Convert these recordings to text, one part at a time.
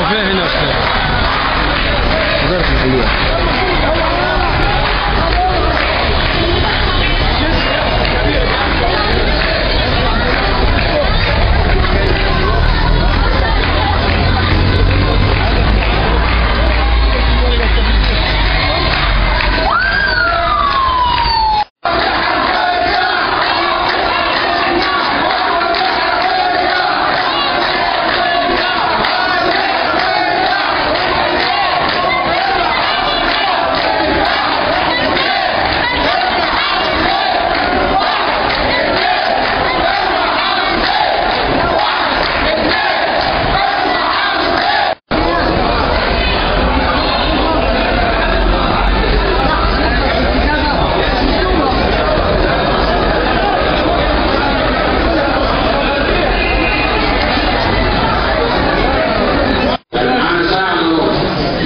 شايفاه هنا يا استاذ وزاره الماليه معانا ساعة ونص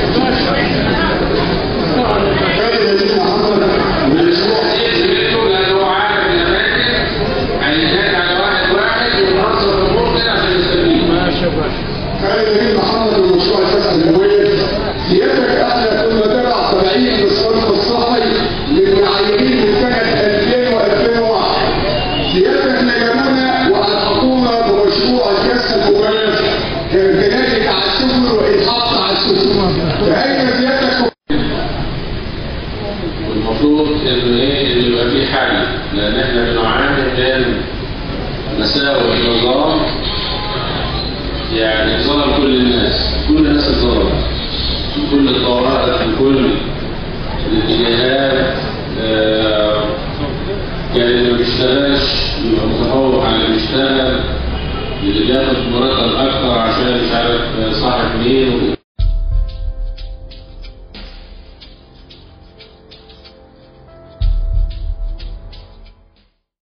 لأنه هو عارف الأماكن هينادي على واحد واحد وينظم الأمور كده عشان يستفيد ماشي يا باشا كان نبيل محمد المشروع الفتح المميز سيادتك احنا كنا تبع 70 للصرف الصحي للمعايير من سنه 2000 و2001 سيادتك نجمونا وألحقونا بمشروع الكاس المميز كان بنادي على السفن وإتحط على السفن فأين سيادتك والمفروض إنه إيه إنه يبقى في حل لأن إحنا بنعاني من مساوئ النظام يعني ظلم كل الناس كل الناس اتظلمت من كل الطوائف من كل الاتجاهات آه، يعني اللي ما بيشتغلش يبقى متفوق على اللي بيشتغل اللي بياخد مرتب اكتر عشان مش عارف صاحب مين